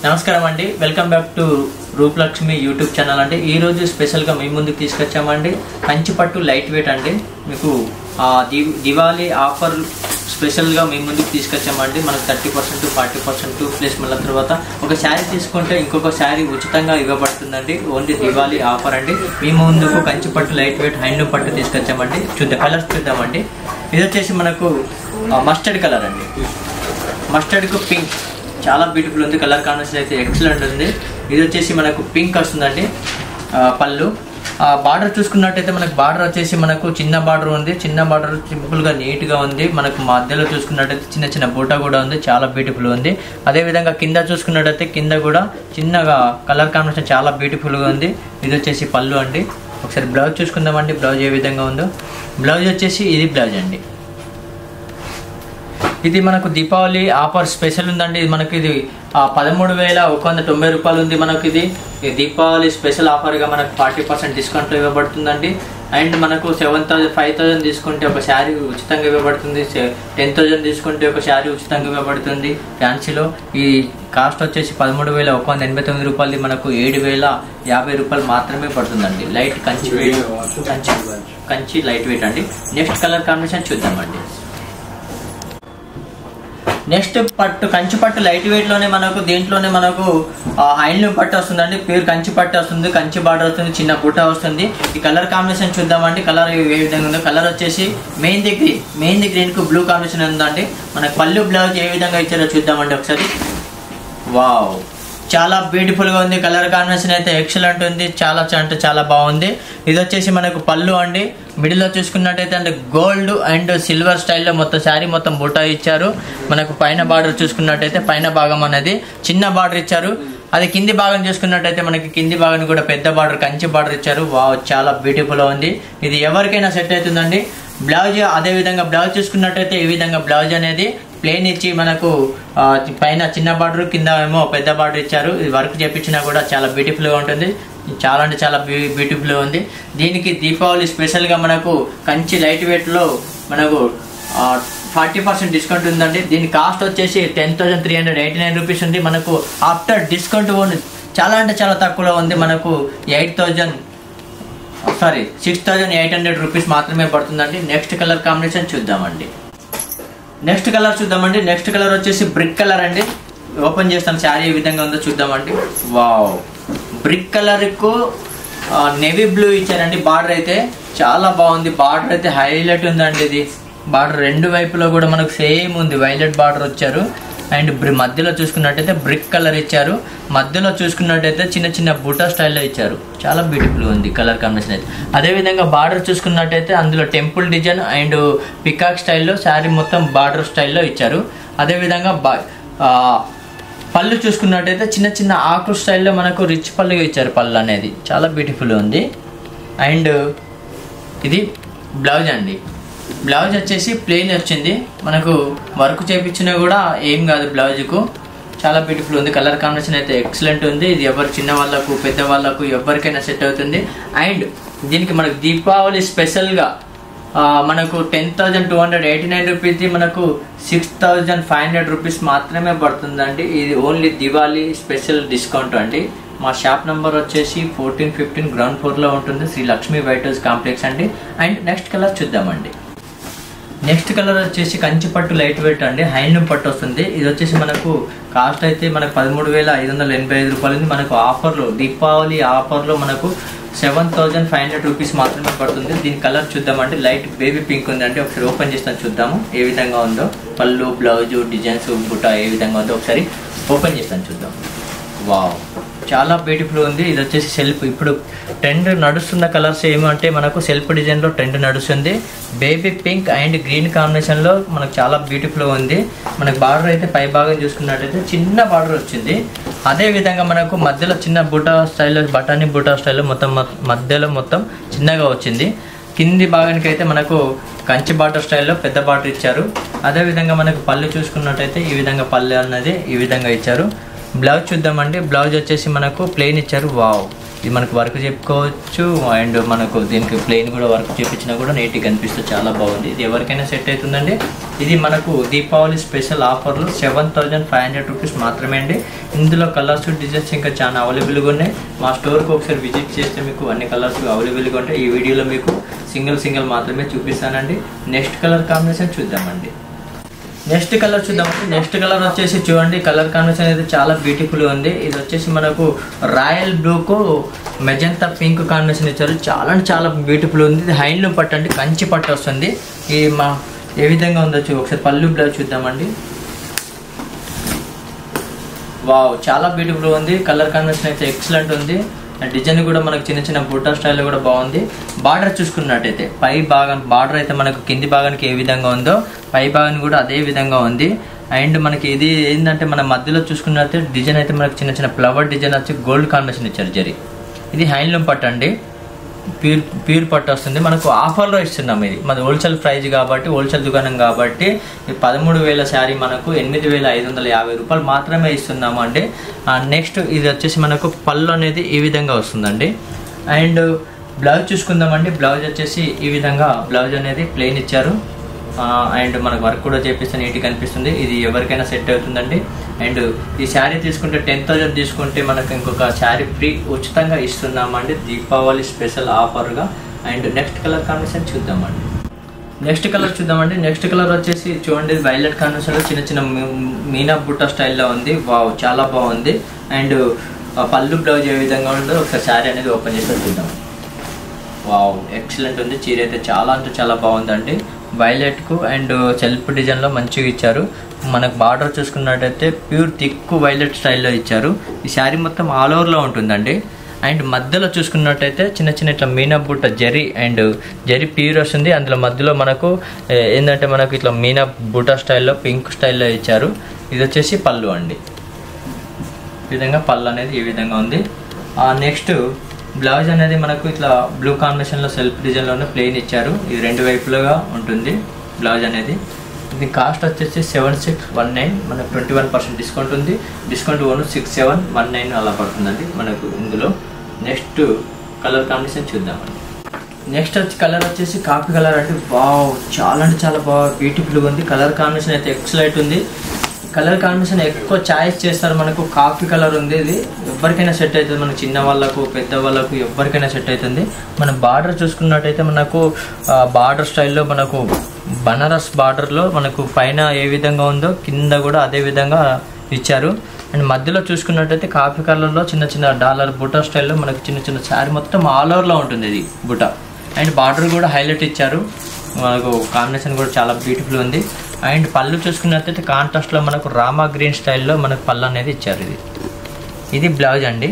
నమస్కారం అండి welcome back to Rupalakshmi YouTube channel అండి ఈ రోజు స్పెషల్గా మీ ముందుకు తీసుకొచ్చామండి కంచిపట్టు లైట్ వెయిట్ అండి మీకు ఆ, ది- దివాళీ ఆఫర్ స్పెషల్గా మీ ముందుకు తీసుకొచ్చామండి మనకు thirty percent forty percent plus మళ్ళీ తర్వాత ఒక శారీ తీసుకుంటే ఇంకొక శారీ ఉచితంగా ఇవ్వబడుతుందండి ఓన్లీ దివాళీ ఆఫర్ అండి మీ ముందుకు కంచిపట్టు లైట్ వెయిట్ హ్యాండ్లూమ్ పట్టు తీసుకొచ్చామండి చూద్దాం కలర్స్ చూద్దామండి ఇది వచ్చేసి మనకు మస్టర్డ్ కలర్ అండి మస్టర్డ్ కు పింక్ చాలా బ్యూటిఫుల్ ఉంది కలర్ కాంబినేషన్ అయితే ఎక్సలెంట్ ఉంది ఇది వచ్చేసి మనకు పింక్ వస్తుందండి ఆ, పళ్ళు ఆ బార్డర్ చూసుకున్నట్టయితే మనకు బార్డర్ వచ్చేసి మనకు చిన్న బార్డర్ ఉంది చిన్న బార్డర్ సింపుల్ గా నీట్ గా ఉంది మనకు మధ్యలో చూసుకున్నట్టయితే చిన్న చిన్న బూటా కూడా ఉంది చాలా బ్యూటిఫుల్ ఉంది అదే విధంగా కింద చూసుకున్నట్టయితే కింద కూడా చిన్నగా కలర్ కాంబినేషన్ చాలా బ్యూటిఫుల్ గా ఉంది ఇది వచ్చేసి పళ్ళు అండి ఒకసారి బ్లౌజ్ చూసుకుందామండి బ్లౌజ్ ఏ విధంగా ఉందో బ్లౌజ్ వచ్చేసి ఇది బ్లౌజ్ అండి ఇది మనకు దీపావళి ఆఫర్ స్పెషల్ ఉందండి ఇది మనకి ఇది ఆ, పదమూడు వేల ఒక వంద తొంభై రూపాయలు ఉంది మనకి ఇది ఈ దీపావళి స్పెషల్ ఆఫర్గా మనకు ఫార్టీ పర్సెంట్ డిస్కౌంట్ ఇవ్వబడుతుందండి అండ్ మనకు సెవెన్ థౌసండ్ ఫైవ్ థౌసండ్ తీసుకుంటే ఒక శారీ ఉచితంగా ఇవ్వబడుతుంది టెన్ థౌసండ్ తీసుకుంటే ఒక శారీ ఉచితంగా ఇవ్వబడుతుంది ఫ్యాన్సీలో ఈ కాస్ట్ వచ్చేసి పదమూడు వేల ఒక వంద ఎనభై తొమ్మిది రూపాయలది మనకు ఏడు వేల యాభై రూపాయలు మాత్రమే పడుతుందండి light Kanchi Kanchi Kanchi light weight అండి నెక్స్ట్ కలర్ కాంబినేషన్ చూద్దామండి నెక్స్ట్ పట్టు కంచి పట్టు లైట్ వెయిట్ లోనే మనకు దీంట్లోనే మనకు హ్యాండ్లూమ్ పట్టు వస్తుందండి ప్యూర్ కంచి పట్టు వస్తుంది కంచి బార్డర్ వస్తుంది చిన్న బుట్ట వస్తుంది ఈ కలర్ కాంబినేషన్ చూద్దామండి కలర్ ఏ విధంగా ఉందో కలర్ వచ్చేసి మెయిన్ దగ్గర మెయిన్ గ్రీన్ కు బ్లూ కాంబినేషన్ ఉందండి మనకు పళ్ళు బ్లౌజ్ ఏ విధంగా ఇచ్చారో చూద్దామండి ఒకసారి వావ్ చాలా బ్యూటిఫుల్ గా ఉంది కలర్ కాంబినేషన్ అయితే ఎక్సలెంట్ ఉంది చాలా చ- అంటే చాలా బాగుంది ఇది వచ్చేసి మనకు పళ్ళు అండి మిడిల్ లో చూసుకున్నట్టయితే అంటే గోల్డ్ అండ్ సిల్వర్ స్టైల్లో మొత్తం శారీ మొత్తం బుటా ఇచ్చారు మనకు పైన బార్డర్ చూసుకున్నట్టయితే పైన భాగం అనేది చిన్న బార్డర్ ఇచ్చారు అది కింది భాగం చూసుకున్నట్టయితే మనకి కింది భాగం కూడా పెద్ద బార్డర్ కంచి బార్డర్ ఇచ్చారు వావ్ చాలా బ్యూటిఫుల్ గా ఉంది ఇది ఎవరికైనా సెట్ అవుతుందండి బ్లౌజ్ అదే విధంగా బ్లౌజ్ చూసుకున్నట్టయితే ఈ విధంగా బ్లౌజ్ అనేది ప్లేన్ ఇచ్చి మనకు ఆ, పైన చిన్న బార్డర్ కింద ఏమో పెద్ద బార్డర్ ఇచ్చారు ఇది వర్క్ చేపించినా కూడా చాలా బ్యూటిఫుల్ గా ఉంటుంది చాలా అంటే చాలా బ్యూటిఫుల్ గా ఉంది దీనికి దీపావళి స్పెషల్ గా మనకు కంచి లైట్ వెయిట్ లో మనకు ఫార్టీ పర్సెంట్ డిస్కౌంట్ ఉందండి దీని కాస్ట్ వచ్చేసి ten thousand three hundred eighty nine rupees ఉంది మనకు ఆఫ్టర్ డిస్కౌంట్ ఉంది చాలా అంటే చాలా తక్కువలో ఉంది మనకు eight thousand sorry six thousand eight hundred rupees మాత్రమే పడుతుందండి నెక్స్ట్ కలర్ కాంబినేషన్ చూద్దామండి నెక్స్ట్ కలర్ చూద్దామండి నెక్స్ట్ కలర్ వచ్చేసి బ్రిక్ కలర్ అండి ఓపెన్ చేస్తాను శారీ ఏ విధంగా ఉందో చూద్దామండి వావ్ బ్రిక్ కలర్ కు నెవీ బ్లూ ఇచ్చారండి బార్డర్ అయితే చాలా బాగుంది బార్డర్ అయితే హైలైట్ ఉందండి ఇది బార్డర్ రెండు వైపులో కూడా మనకు సేమ్ ఉంది వైలెట్ బార్డర్ వచ్చారు అండ్ బ్రి- మధ్యలో చూసుకున్నట్టయితే బ్రిక్ కలర్ ఇచ్చారు మధ్యలో చూసుకున్నట్టయితే చిన్న చిన్న బుటా స్టైల్లో ఇచ్చారు చాలా బ్యూటిఫుల్ ఉంది కలర్ కాంబినేషన్ అయితే అదే విధంగా బార్డర్ చూసుకున్నట్టయితే అందులో టెంపుల్ డిజైన్ అండ్ పికాక్ స్టైల్లో శారీ మొత్తం బార్డర్ స్టైల్లో ఇచ్చారు అదే విధంగా బా- ఆ, పళ్ళు చూసుకున్నట్టయితే చిన్న చిన్న ఆకు స్టైల్లో మనకు రిచ్ పళ్ళు ఇచ్చారు పళ్ళు అనేది చాలా బ్యూటిఫుల్ ఉంది అండ్ ఇది బ్లౌజ్ అండి బ్లౌజ్ వచ్చేసి ప్లెయిన్ వచ్చింది మనకు వర్క్ చేపించినా కూడా ఏం కాదు బ్లౌజ్కు చాలా బ్యూటిఫుల్ ఉంది కలర్ కాంబినేషన్ అయితే ఎక్సలెంట్ ఉంది ఇది ఎవరు చిన్న వాళ్ళకు పెద్ద వాళ్ళకు ఎవరికైనా సెట్ అవుతుంది అండ్ దీనికి మనకు దీపావళి స్పెషల్గా ఆ, మనకు ten thousand two hundred eighty nine రూపీస్ది మనకు six thousand five hundred rupees మాత్రమే పడుతుందండి ఇది ఓన్లీ దివాళీ స్పెషల్ డిస్కౌంట్ అండి మా షాప్ నెంబర్ వచ్చేసి ఫోర్టీన్ ఫిఫ్టీన్ గ్రౌండ్ ఫ్లోర్లో ఉంటుంది Shri Lakshmi white house complex అండి అండ్ నెక్స్ట్ కలర్ చూద్దామండి నెక్స్ట్ కలర్ వచ్చేసి కంచి పట్టు లైట్ వెయిట్ అండి హ్యాండ్లూమ్ పట్టు వస్తుంది ఇది వచ్చేసి మనకు కాస్ట్ అయితే మనకు పదమూడు వేల ఐదు వందల ఎనభై ఐదు రూపాయలు ఉంది మనకు ఆఫర్లో దీపావళి ఆఫర్లో మనకు seven thousand five hundred rupees మాత్రమే పడుతుంది దీని కలర్ చూద్దామంటే లైట్ బేబీ పింక్ ఉందండి ఒకసారి ఓపెన్ చేస్తాను చూద్దాము ఏ విధంగా ఉందో పళ్ళు బ్లౌజ్ డిజైన్స్ బుట్ట ఏ విధంగా ఉందో ఒకసారి ఓపెన్ చేస్తాను చూద్దాం వావ్ చాలా బ్యూటిఫుల్ ఉంది ఇది వచ్చేసి సెల్ఫ్ ఇప్పుడు ట్రెండ్ నడుస్తున్న కలర్స్ ఏమంటే మనకు సెల్ఫ్ డిజైన్ లో ట్రెండ్ నడుస్తుంది baby pink and green combination లో మనకు చాలా బ్యూటిఫుల్ ఉంది మనకు బార్డర్ అయితే పై భాగం చూసుకున్నట్టయితే చిన్న బార్డర్ వచ్చింది అదే విధంగా మనకు మధ్యలో చిన్న బుటా స్టైల్లో బటానీ బుటా స్టైల్లో మొత్తం మ- మధ్యలో మొత్తం చిన్నగా వచ్చింది కింది భాగానికి అయితే మనకు కంచి బార్డర్ స్టైల్లో పెద్ద బార్డర్ ఇచ్చారు అదే విధంగా మనకు పళ్ళు చూసుకున్నట్టయితే ఈ విధంగా పళ్ళు అన్నది ఈ విధంగా ఇచ్చారు బ్లౌజ్ చూద్దామండి బ్లౌజ్ వచ్చేసి మనకు ప్లెయిన్ ఇచ్చారు వావ్ ఇది మనకు వర్క్ చెప్పుకోవచ్చు అండ్ మనకు దీనికి ప్లెయిన్ కూడా వర్క్ చేపించినా కూడా నీట్గా కనిపిస్తుంది చాలా బాగుంది ఇది ఎవరికైనా సెట్ అవుతుందండి ఇది మనకు దీపావళి స్పెషల్ ఆఫర్లు seven thousand five hundred rupees మాత్రమే అండి ఇందులో కలర్స్ డిజైన్స్ ఇంకా చాలా అవైలబుల్గా ఉన్నాయి మా స్టోర్కి ఒకసారి విజిట్ చేస్తే మీకు అన్ని కలర్స్ అవైలబుల్గా ఉంటాయి ఈ వీడియోలో మీకు సింగిల్ సింగిల్ మాత్రమే చూపిస్తానండి నెక్స్ట్ కలర్ కాంబినేషన్ చూద్దామండి నెక్స్ట్ కలర్ చూద్దామండి నెక్స్ట్ కలర్ వచ్చేసి చూడండి కలర్ కాంబినేషన్ అయితే చాలా బ్యూటిఫుల్ ఉంది ఇది వచ్చేసి మనకు రాయల్ బ్లూకు మెజంతా పింక్ కాంబినేషన్ ఇచ్చారు చాలా అంటే చాలా బ్యూటిఫుల్ ఉంది ఇది హ్యాండ్లూమ్ పట్టు అండి కంచి పట్టు వస్తుంది ఈ మా ఏ విధంగా ఉందో చూ ఒకసారి పళ్ళు బ్లౌజ్ చూద్దామండి వావ్ చాలా బ్యూటిఫుల్ ఉంది కలర్ కాంబినేషన్ అయితే ఎక్సలెంట్ ఉంది డిజైన్ కూడా మనకు చిన్న చిన్న బుట్టా స్టైల్లో కూడా బాగుంది బార్డర్ చూసుకున్నట్టయితే పై భాగం బార్డర్ అయితే మనకు కింది భాగానికి ఏ విధంగా ఉందో పై భాగానికి కూడా అదే విధంగా ఉంది అండ్ మనకి ఇది ఏంటంటే మన మధ్యలో చూసుకున్నట్లయితే డిజైన్ అయితే మనకు చిన్న చిన్న ఫ్లవర్ డిజైన్ వచ్చి గోల్డ్ కాంబినేషన్ ఇచ్చారు జరి ఇది హ్యాండ్లూమ్ పట్టు అండి ప్యూర్ ప్యూర్ పట్టు వస్తుంది మనకు ఆఫర్లో ఇస్తున్నాం ఇది మాది హోల్సేల్ ప్రైస్ కాబట్టి హోల్సేల్ దుకాణం కాబట్టి ఈ పదమూడు వేల శారీ మనకు ఎనిమిది వేల ఐదు వందల యాభై రూపాయలు మాత్రమే ఇస్తున్నాము అండి నెక్స్ట్ ఇది వచ్చేసి మనకు పళ్ళు అనేది ఈ విధంగా వస్తుందండి అండ్ బ్లౌజ్ చూసుకుందామండి బ్లౌజ్ వచ్చేసి ఈ విధంగా బ్లౌజ్ అనేది ప్లెయిన్ ఇచ్చారు అండ్ మనకు వర్క్ కూడా చేపిస్తే నీట్గా కనిపిస్తుంది ఇది ఎవరికైనా సెట్ అవుతుందండి అండ్ ఈ శారీ తీసుకుంటే టెన్ థౌజండ్ తీసుకుంటే మనకు ఇంకొక శారీ ఫ్రీ ఉచితంగా ఇస్తున్నామండి దీపావళి స్పెషల్ ఆఫర్గా అండ్ నెక్స్ట్ కలర్ కాంబినేషన్ చూద్దామండి నెక్స్ట్ కలర్ చూద్దామండి నెక్స్ట్ కలర్ వచ్చేసి చూడండి వైలెట్ కాంబినేషన్లో చిన్న చిన్న మీ- మీనా బుట్ట స్టైల్లో ఉంది వావ్ చాలా బాగుంది అండ్ పళ్ళు బ్లౌజ్ ఏ విధంగా ఉందో ఒకసారి శారీ అనేది ఓపెన్ చేసి చూద్దాం వావ్ ఎక్సలెంట్ ఉంది చీర అయితే చాలా అంటే చాలా బాగుందండి వైలెట్కు అండ్ సెల్ఫ్ డిజైన్లో మంచిగా ఇచ్చారు మనకు బార్డర్ చూసుకున్నట్టయితే ప్యూర్ థిక్ వైలెట్ స్టైల్లో ఇచ్చారు ఈ శారీ మొత్తం ఆల్ ఓవర్లో ఉంటుందండి అండ్ మధ్యలో చూసుకున్నట్టయితే చిన్న చిన్న ఇట్లా మీనా బుట్ట జరి అండ్ జరి ప్యూర్ వస్తుంది అందులో మధ్యలో మనకు ఏ, ఏంటంటే మనకు ఇట్లా మీనా బుట్ట స్టైల్లో పింక్ స్టైల్లో ఇచ్చారు ఇది వచ్చేసి పళ్ళు అండి ఈ విధంగా పళ్ళు అనేది ఈ విధంగా ఉంది నెక్స్ట్ బ్లౌజ్ అనేది మనకు ఇట్లా బ్లూ కాంబినేషన్లో సెల్ఫ్ డిజైన్లోనే ప్లెయిన్ ఇచ్చారు ఇది రెండు వైపులుగా ఉంటుంది బ్లౌజ్ అనేది ఇది కాస్ట్ వచ్చేసి సెవెన్ సిక్స్ వన్ నైన్ మనకు ట్వంటీ వన్ పర్సెంట్ డిస్కౌంట్ ఉంది discount one six seven one nine అలా పడుతుందండి మనకు ఇందులో నెక్స్ట్ కలర్ కాంబినేషన్ చూద్దామండి నెక్స్ట్ వచ్చి కలర్ వచ్చేసి కాఫీ కలర్ అంటే వావ్ చాలా అంటే చాలా బాగా బ్యూటిఫుల్గా ఉంది కలర్ కాంబినేషన్ అయితే ఎక్సలెంట్ ఉంది కలర్ కాంబినేషన్ ఎక్కువ చాయిస్ చేస్తారు మనకు కాఫీ కలర్ ఉంది ఇది ఎవరికైనా సెట్ అవుతుంది మన చిన్న వాళ్ళకు పెద్ద వాళ్ళకు ఎవరికైనా సెట్ అవుతుంది మన బార్డర్ చూసుకున్నట్టయితే మనకు బార్డర్ స్టైల్లో మనకు బనారస్ బార్డర్లో మనకు పైన ఏ విధంగా ఉందో కింద కూడా అదే విధంగా ఇచ్చారు అండ్ మధ్యలో చూసుకున్నట్టయితే కాఫీ కలర్లో చిన్న చిన్న డాలర్ బుటా స్టైల్లో మనకు చిన్న చిన్న శారీ మొత్తం ఆల్ ఓవర్లో ఉంటుంది ఇది బుట్ట అండ్ బార్డర్ కూడా హైలైట్ ఇచ్చారు మనకు కాంబినేషన్ కూడా చాలా బ్యూటిఫుల్ ఉంది అండ్ పళ్ళు చూసుకున్నట్టయితే కాంట్రాస్ట్లో మనకు రామా గ్రీన్ స్టైల్లో మనకు పళ్ళు అనేది ఇచ్చారు ఇది ఇది బ్లౌజ్ అండి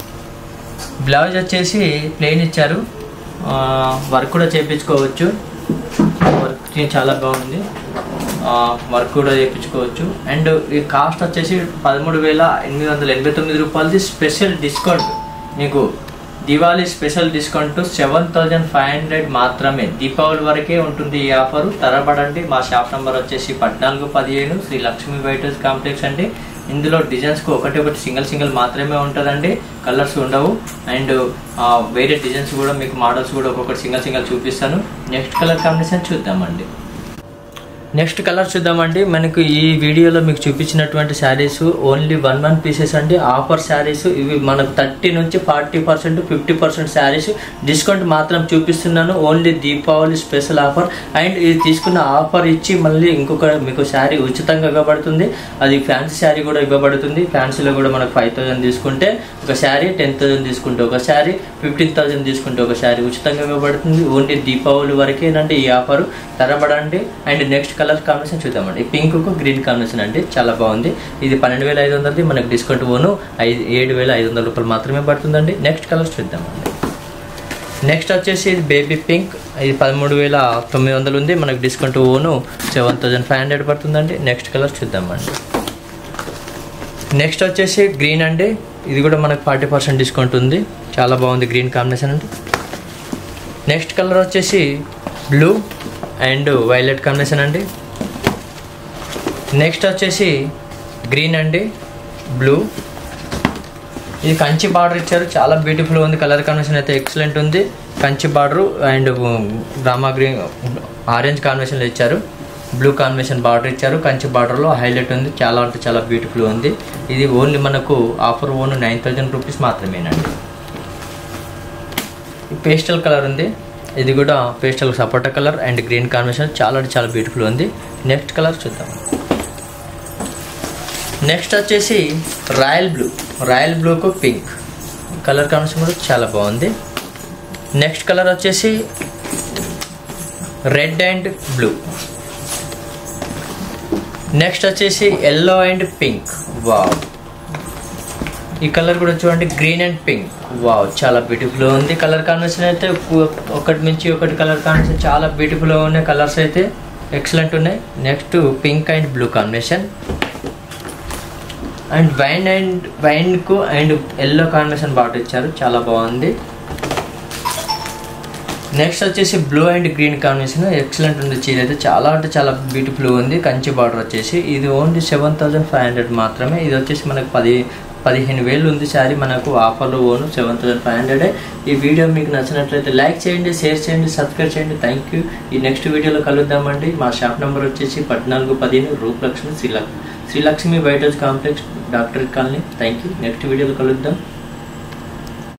బ్లౌజ్ వచ్చేసి ప్లెయిన్ ఇచ్చారు ఆ, వర్క్ కూడా చేయించుకోవచ్చు వర్క్ చాలా బాగుంది ఆ, వర్క్ కూడా చేయించుకోవచ్చు అండ్ ఈ కాస్ట్ వచ్చేసి పదమూడు వేల ఎనిమిది వందల ఎనభై తొమ్మిది రూపాయలది స్పెషల్ డిస్కౌంట్ మీకు Diwali special discount seven thousand five hundred మాత్రమే దీపావళి వరకే ఉంటుంది ఈ ఆఫర్ తరబడండి మా షాప్ నెంబర్ వచ్చేసి పద్నాలుగు పదిహేను శ్రీ లక్ష్మీ వైటర్స్ కాంప్లెక్స్ అండి ఇందులో డిజైన్స్కి ఒకటి ఒకటి సింగిల్ సింగిల్ మాత్రమే ఉంటుందండి కలర్స్ ఉండవు అండ్ వేరే డిజైన్స్ కూడా మీకు మోడల్స్ కూడా ఒక్కొక్కటి సింగిల్ సింగిల్ చూపిస్తాను నెక్స్ట్ కలర్ కాంబినేషన్ చూద్దామండి నెక్స్ట్ కలర్ చూద్దామండి మనకు ఈ వీడియోలో మీకు చూపించినటువంటి saris only one one pieces అండి ఆఫర్ శారీస్ ఇవి మనకు థర్టీ నుంచి forty percent fifty percent saris discount మాత్రం చూపిస్తున్నాను only Deepavali special offer and ఇది తీసుకున్న ఆఫర్ ఇచ్చి మళ్ళీ ఇంకొక మీకు శారీ ఉచితంగా ఇవ్వబడుతుంది అది ఫ్యాన్సీ శారీ కూడా ఇవ్వబడుతుంది ఫ్యాన్సీలో కూడా మనకు ఫైవ్ థౌసండ్ తీసుకుంటే ఒక శారీ టెన్ థౌసండ్ తీసుకుంటే ఒక శారీ ఫిఫ్టీన్ థౌసండ్ తీసుకుంటే ఒక శారీ ఉచితంగా ఇవ్వబడుతుంది ఓన్లీ దీపావళి వరకేనండి ఈ ఆఫర్ తరబడండి అండ్ నెక్స్ట్ కలర్ కాంబినేషన్ చూద్దామండి పింక్ కు గ్రీన్ కాంబినేషన్ అండి చాలా బాగుంది ఇది పన్నెండు వేల ఐదు వందలది మనకి డిస్కౌంట్ పోను ఐదు ఏడు వేల ఐదు వందల రూపాయలు మాత్రమే పడుతుందండి నెక్స్ట్ కలర్ చూద్దామండి నెక్స్ట్ వచ్చేసి ఇది బేబీ పింక్ ఇది పదమూడు వేల తొమ్మిది వందలు ఉంది మనకి discount on seven thousand five hundred పడుతుందండి నెక్స్ట్ కలర్ చూద్దామండి నెక్స్ట్ వచ్చేసి గ్రీన్ అండి ఇది కూడా మనకు ఫార్టీ పర్సెంట్ డిస్కౌంట్ ఉంది చాలా బాగుంది గ్రీన్ కాంబినేషన్ అండి నెక్స్ట్ కలర్ వచ్చేసి బ్లూ అండ్ వైలెట్ కాంబినేషన్ అండి నెక్స్ట్ వచ్చేసి గ్రీన్ అండి బ్లూ ఇది కంచి బార్డర్ ఇచ్చారు చాలా బ్యూటిఫుల్ ఉంది కలర్ కాంబినేషన్ అయితే ఎక్సలెంట్ ఉంది Kanchi border and Rama green orange కాంబినేషన్లో ఇచ్చారు బ్లూ కాంబినేషన్ బార్డర్ ఇచ్చారు కంచి బార్డర్లో హైలైట్ ఉంది చాలా అంటే చాలా బ్యూటిఫుల్ ఉంది ఇది ఓన్లీ మనకు offer on nine thousand rupees మాత్రమేనండి పేస్టల్ కలర్ ఉంది ఇది కూడా పేస్టల్ సపోటా కలర్ అండ్ గ్రీన్ కాంబినేషన్ చాలా అంటే చాలా బ్యూటిఫుల్ ఉంది నెక్స్ట్ కలర్ చూద్దాం నెక్స్ట్ వచ్చేసి రాయల్ బ్లూ రాయల్ బ్లూకు పింక్ కలర్ కాంబినేషన్ కూడా చాలా బాగుంది నెక్స్ట్ కలర్ వచ్చేసి రెడ్ అండ్ బ్లూ నెక్స్ట్ వచ్చేసి ఎల్లో అండ్ పింక్ వావ్ ఈ కలర్ కూడా చూడండి గ్రీన్ అండ్ పింక్ వావ్ చాలా బ్యూటిఫుల్ ఉంది కలర్ కాంబినేషన్ అయితే ఒ- ఒకటి నుంచి ఒకటి కలర్ కాంబినేషన్ చాలా బ్యూటిఫుల్ ఉన్నాయి కలర్స్ అయితే ఎక్సలెంట్ ఉన్నాయి next pink and blue combination and wine and వైన్కు అండ్ ఎల్లో కాంబినేషన్ బాగా ఇచ్చారు చాలా బాగుంది నెక్స్ట్ వచ్చేసి blue and green combination excellent ఉంది చీర అయితే చాలా అంటే చాలా బ్యూటిఫుల్ ఉంది కంచి బార్డర్ వచ్చేసి ఇది only seven thousand five hundred మాత్రమే ఇది వచ్చేసి మనకు పది పదిహేను వేలు ఉంది శారీ మనకు ఆఫర్లో on seven thousand five hundred ఈ వీడియో మీకు నచ్చినట్లయితే లైక్ చేయండి షేర్ చేయండి సబ్స్క్రైబ్ చేయండి థ్యాంక్ యూ ఈ నెక్స్ట్ వీడియోలో కలుద్దామండి మా షాప్ నెంబర్ వచ్చేసి పద్నాలుగు పదిహేను Rupalakshmi Srilakshmi Srilakshmi white house complex doctor colony thank you next వీడియోలో కలుద్దాం